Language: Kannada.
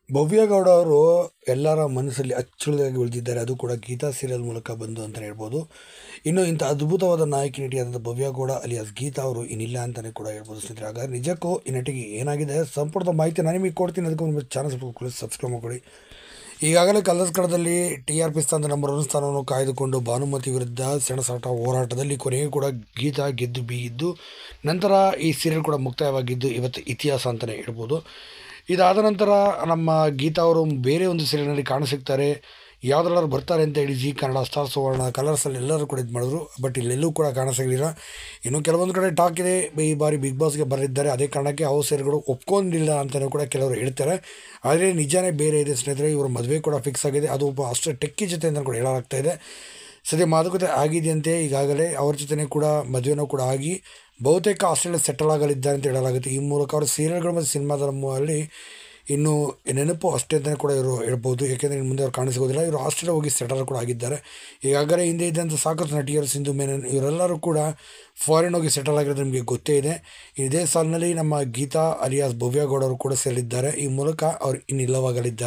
ಭವ್ಯ ಗೌಡ ಅವರು ಎಲ್ಲರ ಮನಸ್ಸಲ್ಲಿ ಅಚ್ಚಳಿಯಾಗಿ ಉಳಿದಿದ್ದಾರೆ ಅದು ಕೂಡ ಗೀತಾ ಸೀರಿಯಲ್ ಮೂಲಕ ಬಂದು ಅಂತಲೇ ಹೇಳ್ಬೋದು ಇನ್ನು ಇಂಥ ಅದ್ಭುತವಾದ ನಾಯಕಿ ನಟಿಯಾದಂಥ ಭವ್ಯ ಗೌಡ ಅಲಿಯಾಸ್ ಗೀತಾ ಅವರು ಇನ್ನಿಲ್ಲ ಅಂತಲೇ ಕೂಡ ಹೇಳ್ಬೋದು ಸ್ನೇಹಿತರೆ ಹಾಗಾದ್ರೆ ನಿಜಕ್ಕೂ ಈ ನಟಿಗೆ ಏನಾಗಿದೆ ಸಂಪೂರ್ಣ ಮಾಹಿತಿ ನಾನು ನಿಮಗೆ ಕೊಡ್ತೀನಿ ಅದಕ್ಕೆ ಒಂದು ಚಾನಲ್ ಸಬ್ಸ್ಕ್ರೈಬ್ ಮಾಡ್ಕೊಳ್ಳಿ ಈಗಾಗಲೇ ಕಲ್ಲಸ್ಕಡದಲ್ಲಿ ಟಿ ಆರ್ ಪಿ ಸ್ಥಾನದ ನಂಬರ್ ಒನ್ ಸ್ಥಾನವನ್ನು ಕಾಯ್ದುಕೊಂಡು ಭಾನುಮತಿ ವಿರುದ್ಧ ಸೆಣಸಾಟ ಹೋರಾಟದಲ್ಲಿ ಕೊನೆಗೂ ಕೂಡ ಗೀತಾ ಗೆದ್ದು ಬೀಗಿದ್ದು ನಂತರ ಈ ಸೀರಿಯಲ್ ಕೂಡ ಮುಕ್ತಾಯವಾಗಿದ್ದು ಇವತ್ತು ಇತಿಹಾಸ ಅಂತಲೇ ಹೇಳ್ಬೋದು ಇದಾದ ನಂತರ ನಮ್ಮ ಗೀತಾ ಅವರು ಬೇರೆ ಒಂದು ಸೀರಿಯಲ್ನಲ್ಲಿ ಕಾಣಸಿಗ್ತಾರೆ ಯಾವುದ್ರಲ್ಲಾದ್ರು ಬರ್ತಾರೆ ಅಂತ ಹೇಳಿ ಜಿ ಕನ್ನಡ ಸ್ಟಾರ್ ಸುವರ್ಣ ಕಲರ್ಸಲ್ಲಿ ಎಲ್ಲರೂ ಕೂಡ ಇದು ಮಾಡಿದ್ರು ಬಟ್ ಇಲ್ಲೆಲ್ಲೂ ಕೂಡ ಕಾಣಸಿಗಲಿಲ್ಲ ಇನ್ನು ಕೆಲವೊಂದು ಕಡೆ ಟಾಕ್ ಇದೆ ಈ ಬಾರಿ ಬಿಗ್ ಬಾಸ್ಗೆ ಬರಲಿದ್ದಾರೆ ಅದೇ ಕಾರಣಕ್ಕೆ ಹೌಸ್ ಸೇರ್ಗಳು ಒಪ್ಕೊಂಡಿಲ್ಲ ಅಂತಲೂ ಕೂಡ ಕೆಲವರು ಹೇಳ್ತಾರೆ ಆದರೆ ನಿಜಾನೇ ಬೇರೆ ಇದೆ ಸ್ನೇಹಿತರೆ ಇವರು ಮದುವೆ ಕೂಡ ಫಿಕ್ಸ್ ಆಗಿದೆ ಅದು ಒಬ್ಬ ಅಷ್ಟೇ ಟೆಕ್ಕಿ ಜೊತೆ ಅಂತ ಕೂಡ ಹೇಳಲಾಗ್ತಾ ಇದೆ ಸದ್ಯ ಮಾತುಕತೆ ಆಗಿದೆಯಂತೆ ಈಗಾಗಲೇ ಅವ್ರ ಜೊತೆನೇ ಕೂಡ ಮದುವೆನೂ ಕೂಡ ಆಗಿ ಬಹುತೇಕ ಆಸ್ಟ್ರೇಲಿಯಾ ಸೆಟಲ್ ಆಗಲಿದ್ದಾರೆ ಅಂತ ಹೇಳಲಾಗುತ್ತೆ ಈ ಮೂಲಕ ಅವರು ಸೀರಿಯಲ್ಗಳು ಮತ್ತು ಸಿನಿಮಾದ ಮೂವಲ್ಲಿ ಇನ್ನು ನೆನಪು ಅಷ್ಟೇ ಅಂತಲೇ ಕೂಡ ಇವರು ಹೇಳ್ಬೋದು ಯಾಕೆಂದರೆ ಇನ್ನು ಮುಂದೆ ಅವ್ರು ಕಾಣಿಸ್ಕೋದಿಲ್ಲ ಇವರು ಆಸ್ಟ್ರೇಲಿಯಾ ಹೋಗಿ ಸೆಟಲ್ ಕೂಡ ಆಗಿದ್ದಾರೆ ಈಗಾಗಲೇ ಹಿಂದೆ ಇದ್ದಂಥ ಸಾಕಷ್ಟು ನಟಿಯರು ಸಿಂಧು ಮೆನನ್ ಇವರೆಲ್ಲರೂ ಕೂಡ ಫಾರಿನ್ ಹೋಗಿ ಸೆಟಲ್ ಆಗಿರೋದು ನಿಮಗೆ ಗೊತ್ತೇ ಇದೆ ಇದೇ ಸಾಲಿನಲ್ಲಿ ನಮ್ಮ ಗೀತಾ ಅಲಿಯಾಸ್ ಭವ್ಯ ಗೌಡ ಅವರು ಕೂಡ ಸೇರಿದ್ದಾರೆ ಈ ಮೂಲಕ ಅವರು ಇನ್ನಿಲ್ಲವಾಗಲಿದ್ದಾರೆ